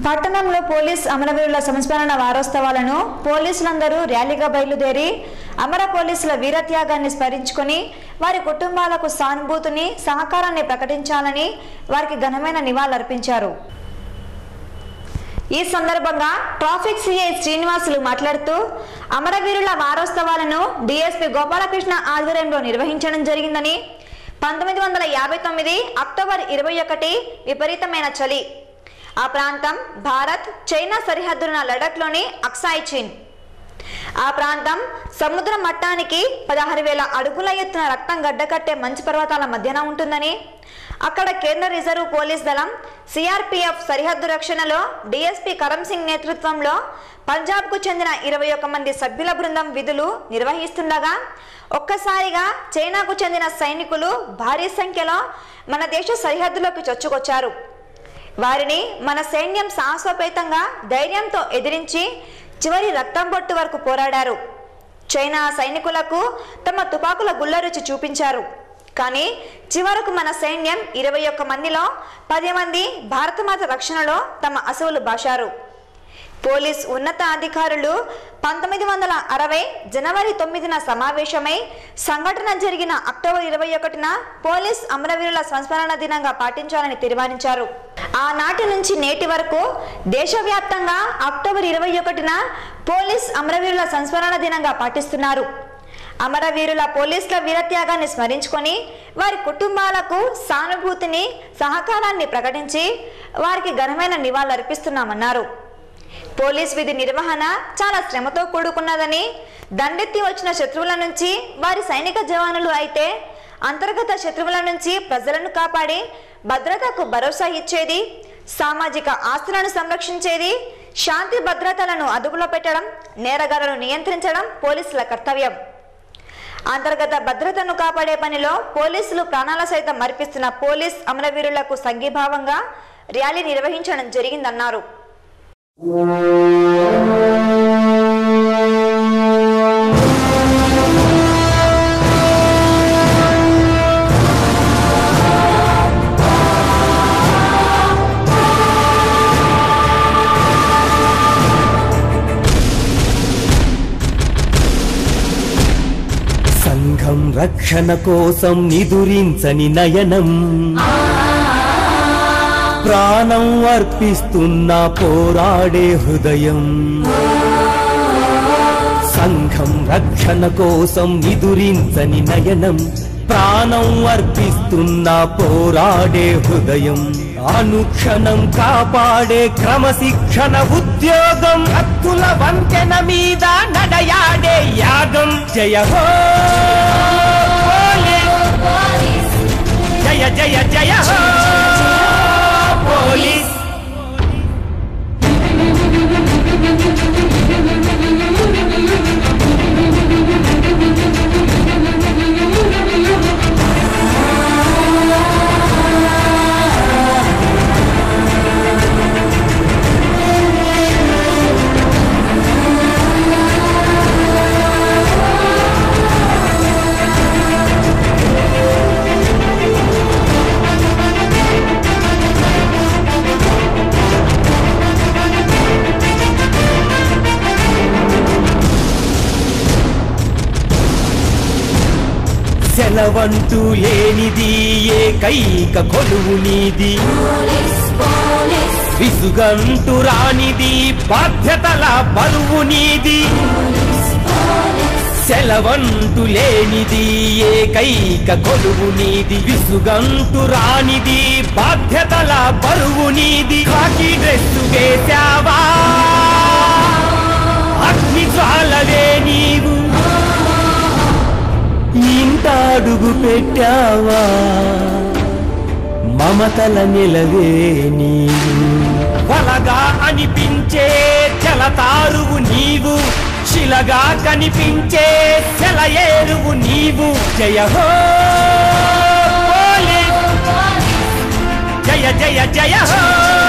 పట్టణంలో పోలీస్ అమరవీరుల సంస్మరణ వారోత్సవాలను పోలీసులందరూ ర్యాలీగా బయలుదేరి అమర పోలీసుల వీరత్యాగాన్ని స్మరించుకొని వారి కుటుంబాలకు సానుభూతిని సహకారాన్ని ప్రకటించాలని వారికి ఘనమైన నివాళులర్పించారు ఈ సందర్భంగా ట్రాఫిక్ సిఐ శ్రీనివాసులు మాట్లాడుతూ అమరవీరుల వారోత్సవాలను డిఎస్పి గోపాలకృష్ణ ఆధ్వర్యంలో నిర్వహించడం జరిగిందని పంతొమ్మిది వందల యాభై తొమ్మిది అక్టోబర్ ఇరవై ఒకటి విపరీతమైన చలి ఆ ప్రాంతం భారత్ చైనా సరిహద్దున లడఖ్లోని అక్సాయ్ చీన్ ఆ ప్రాంతం సముద్ర మట్టానికి పదహారు వేల అడుగుల ఎత్తున రక్తం గడ్డకట్టే మంచు పర్వతాల మధ్యన ఉంటుందని అక్కడ కేంద్ర రిజర్వ్ పోలీస్ దళం సిఆర్పిఎఫ్ సరిహద్దు రక్షణలో డిఎస్పి కరం సింగ్ నేతృత్వంలో పంజాబ్కు చెందిన ఇరవై ఒక్క మంది సభ్యుల బృందం విధులు నిర్వహిస్తుండగా ఒక్కసారిగా చైనాకు చెందిన సైనికులు భారీ సంఖ్యలో మన దేశ సరిహద్దులోకి చొచ్చుకొచ్చారు వారిని మన సైన్యం సాహసోపేతంగా ధైర్యంతో ఎదిరించి చివరి రక్తం బొట్టు వరకు పోరాడారు చైనా సైనికులకు తమ తుపాకుల గుళ్ళ రుచి చూపించారు కానీ చివరకు మన సైన్యం ఇరవై ఒక్క మందిలో పది మంది భారతమాత రక్షణలో తమ అసువులు బాశారు పోలీస్ ఉన్నత అధికారులు పంతొమ్మిది వందల అరవై జనవరి తొమ్మిదిన సమావేశమై సంఘటన జరిగిన అక్టోబర్ ఇరవై ఒకటిన పోలీస్ అమరవీరుల సంస్మరణ దినంగా పాటించాలని తీర్మానించారు ఆనాటి నుంచి నేటి వరకు దేశవ్యాప్తంగా అక్టోబర్ ఇరవై ఒకటిన పోలీస్ అమరవీరుల సంస్మరణ దినంగా పాటిస్తున్నారు అమరవీరుల పోలీసుల వీరత్యాగాన్ని స్మరించుకొని వారి కుటుంబాలకు సానుభూతిని సహకారాన్ని ప్రకటించి వారికి ఘనమైన నివాళులర్పిస్తున్నామన్నారు పోలీస్ విధి నిర్వహణ చాలా శ్రమతో కూడుకున్నదని దండెత్తి వచ్చిన శత్రువుల నుంచి వారి సైనిక జవానులు అయితే అంతర్గత శత్రువుల నుంచి ప్రజలను కాపాడి భద్రతకు భరోసా ఇచ్చేది సామాజిక ఆస్తులను సంరక్షించేది శాంతి భద్రతలను అదుపులో పెట్టడం నేరగాలను నియంత్రించడం పోలీసుల కర్తవ్యం అంతర్గత భద్రతను కాపాడే పనిలో పోలీసులు ప్రాణాల సైతం మర్పిస్తున్న పోలీస్ అమరవీరులకు సంఘీభావంగా ర్యాలీ నిర్వహించడం జరిగిందన్నారు సంఘం రక్షణ కోసం నిదురించని నయనం ప్రాణం అర్పిస్తున్న పోరాడే హృదయం సంఘం రక్షణ కోసం నిదురించని నయనం ప్రాణం అర్పిస్తున్న పోరాడే హృదయం అనుక్షణం కాపాడే క్రమశిక్షణ ఉద్యోగం హక్కుల వంతెన మీద నడయాడే యాగం జయ హో పోలీస్! జయ జయ జయ హో పోలీస్ సెలవంటూ లేనిది ఏకైక కొలువు నీది విసుగంటూ రానిది బాధ్యతల బరువు నీది సెలవంటూ లేనిది ఏకైక కొలువు నీది విసుగంటూ రానిది బాధ్యతల బరువు నీది కాకి డ్రెస్ వేశావా అగ్ని జ్వాలవే నీవు ఇంటాడుగు పెట్టావా మమతల నిలవే నీవు వలగా అనిపించే జలతారువు నీవు శిలగా కనిపించే సెలయేరువు నీవు జయ హో పోలీస్! జయ జయ జయ హో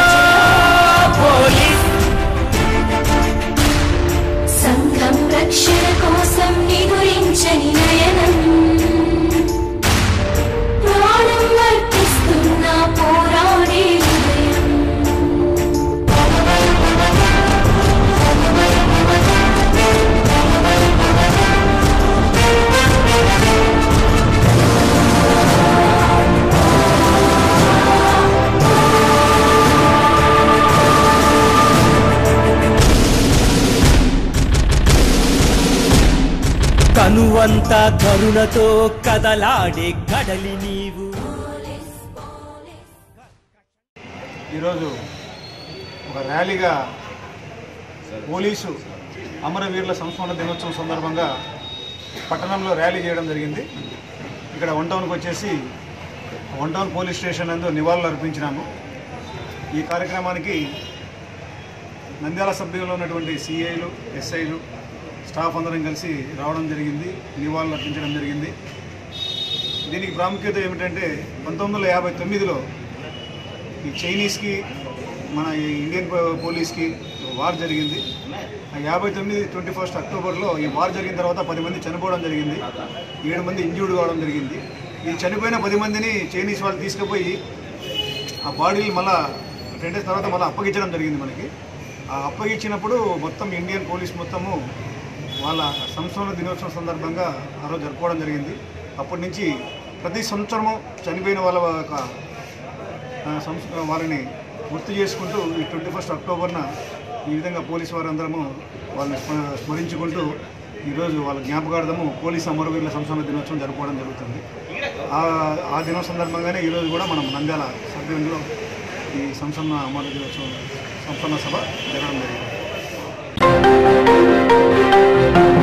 పోలీస్ సంఘం రక్షణ కోసం నిగురించని నయనం ప్రాణం అర్పిస్తున్న పోరాడే హృదయం మాత కరుణతో కదలాడే కడలి నీవు ఈరోజు ఒక ర్యాలీగా పోలీసు అమరవీరుల సంస్మరణ దినోత్సవం సందర్భంగా పట్టణంలో ర్యాలీ చేయడం జరిగింది ఇక్కడ వన్ టౌన్కి వచ్చేసి వన్ టౌన్ పోలీస్ స్టేషన్ నందు నివాళులు అర్పించినాము ఈ కార్యక్రమానికి నంద్యాల సభ్యుల్లో ఉన్నటువంటి సిఐలు ఎస్ఐలు స్టాఫ్ అందరం కలిసి రావడం జరిగింది నివాళులు అర్పించడం జరిగింది దీనికి ప్రాముఖ్యత ఏమిటంటే పంతొమ్మిది వందల యాభై తొమ్మిదిలో ఈ చైనీస్కి మన ఈ ఇండియన్ పో- పోలీస్కి వార్ జరిగింది ఆ యాభై తొమ్మిది ట్వంటీ ఫస్ట్ అక్టోబర్లో ఈ వార్ జరిగిన తర్వాత పది మంది చనిపోవడం జరిగింది ఏడు మంది ఇంజ్యూర్డ్ కావడం జరిగింది ఈ చనిపోయిన పది మందిని చైనీస్ వాళ్ళు తీసుకుపోయి ఆ బాడీలు మళ్ళా టెన్ డేస్ తర్వాత మళ్ళీ అప్పగించడం జరిగింది మనకి ఆ అప్పగించినప్పుడు మొత్తం ఇండియన్ పోలీస్ మొత్తము వాళ్ళ సంస్మరణ దినోత్సవం సందర్భంగా ఆ రోజు జరుపుకోవడం జరిగింది అప్పటి నుంచి ప్రతి సంవత్సరము చనిపోయిన వాళ్ళ యొక్క ఆ, సంస్ వారిని గుర్తు చేసుకుంటూ ఈ ట్వంటీ ఫస్ట్ అక్టోబర్న ఈ విధంగా పోలీసు వారందరము వాళ్ళని స్మ- స్మరించుకుంటూ ఈరోజు వాళ్ళ జ్ఞాపకార్థము పోలీసు అమరవీరుల సంస్మరణ దినోత్సవం జరుపుకోవడం జరుగుతుంది ఆ ఆ దినం సందర్భంగానే ఈరోజు కూడా మనం నంద్యాల సభ్యుల్లో ఈ సంస్మరణ అమర దినోత్సవం సంస్మరణ సభ జరగడం జరిగింది